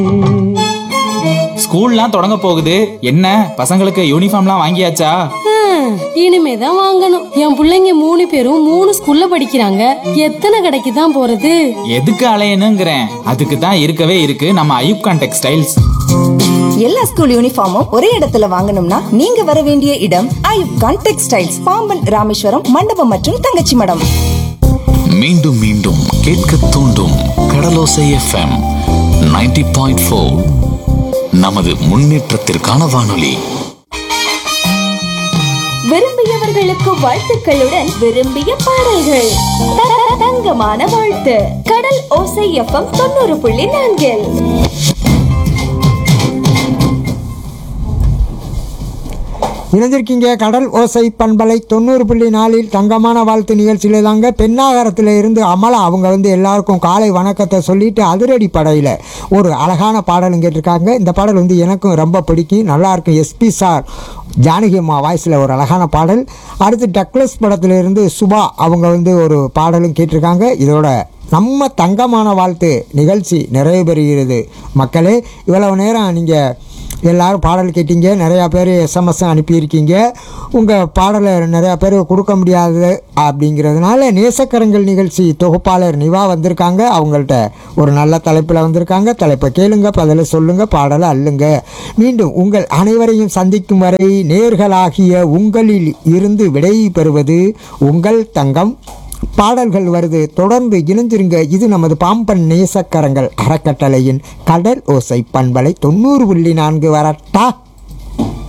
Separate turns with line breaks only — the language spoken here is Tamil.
ஸ்கூல்லாம் தொடங்க போகுது என்ன பசங்களுக்கு யூனிஃபார்ம்லாம் வாங்கியாச்சா
ஹம், இனிமேதான் வாங்கணும் என் புள்ளைங்க மூணு பேரும் மூணு ஸ்கூல்ல படிக்கிறாங்க எத்தனை கடைக்கு தான் போறது
எதுக்கு அலையணுங்கிறேன் அதுக்கு தான் இருக்கவே இருக்கு நம்ம ஐயூப்கான் டெக்ஸ்டைல்ஸ்
எல்லா ஸ்கூல் யூனிஃபார்மும் ஒரே இடத்துல வாங்கணும்னா நீங்க வர வேண்டிய இடம் ஐயூப் கான் டெக்ஸ்டைல்ஸ் பாம்பன் ராமேஸ்வரம் மண்டபம் மற்றும் தங்கச்சி மடம்
மீண்டும் மீண்டும் கேட்க தூண்டும் கடலோசை எஃப்எம் 90.4 பாயிண்ட் ஃபோர் நமது முன்னேற்றத்திற்கான வானொலி
விரும்பியவர்களுக்கு வாழ்த்துக்களுடன் விரும்பிய பாடல்கள் த- தங்கமான வாழ்த்து கடல் ஓசை எஃப்எம் தொண்ணூறு புள்ளி நான்கில்
இணைஞ்சிருக்கீங்க கடல் ஓசை பண்பலை தொண்ணூறு புள்ளி நாலில் தங்கமான வாழ்த்து நிகழ்ச்சியில் தாங்க பெண்ணாகரத்தில் இருந்து அமலா அவங்க வந்து எல்லாருக்கும் காலை வணக்கத்தை சொல்லிட்டு அதிரடி படையில் ஒரு அழகான பாடலும் கேட்டிருக்காங்க இந்த பாடல் வந்து எனக்கும் ரொம்ப பிடிக்கும் நல்லா இருக்கும் எஸ்பி சார் ஜானகி அம்மா வாய்ஸில் ஒரு அழகான பாடல் அடுத்து டக்ளஸ் படத்துல இருந்து சுபா அவங்க வந்து ஒரு பாடலும் கேட்டிருக்காங்க இதோட நம்ம தங்கமான வாழ்த்து நிகழ்ச்சி நிறைவு பெறுகிறது மக்களே இவ்வளவு நேரம் நீங்கள் எல்லாரும் பாடல் கேட்டீங்க நிறையா பேர் எஸ்எம்எஸ் அனுப்பியிருக்கீங்க உங்கள் பாடலை நிறையா பேர் கொடுக்க முடியாது அப்படிங்கிறதுனால நேசக்கரங்கள் நிகழ்ச்சி தொகுப்பாளர் நிவா வந்திருக்காங்க அவங்கள்ட்ட ஒரு நல்ல தலைப்பில் வந்திருக்காங்க தலைப்பை கேளுங்க பதிலை சொல்லுங்கள் பாடலை அள்ளுங்க மீண்டும் உங்கள் அனைவரையும் சந்திக்கும் வரை நேர்களாகிய உங்களில் இருந்து விடை பெறுவது உங்கள் தங்கம் பாடல்கள் வருது தொடர்ந்து இணைஞ்சிருங்க இது நமது பாம்பன் நேசக்கரங்கள் அறக்கட்டளையின் கடல் ஓசை பண்பலை தொண்ணூறு புள்ளி நான்கு வரட்டா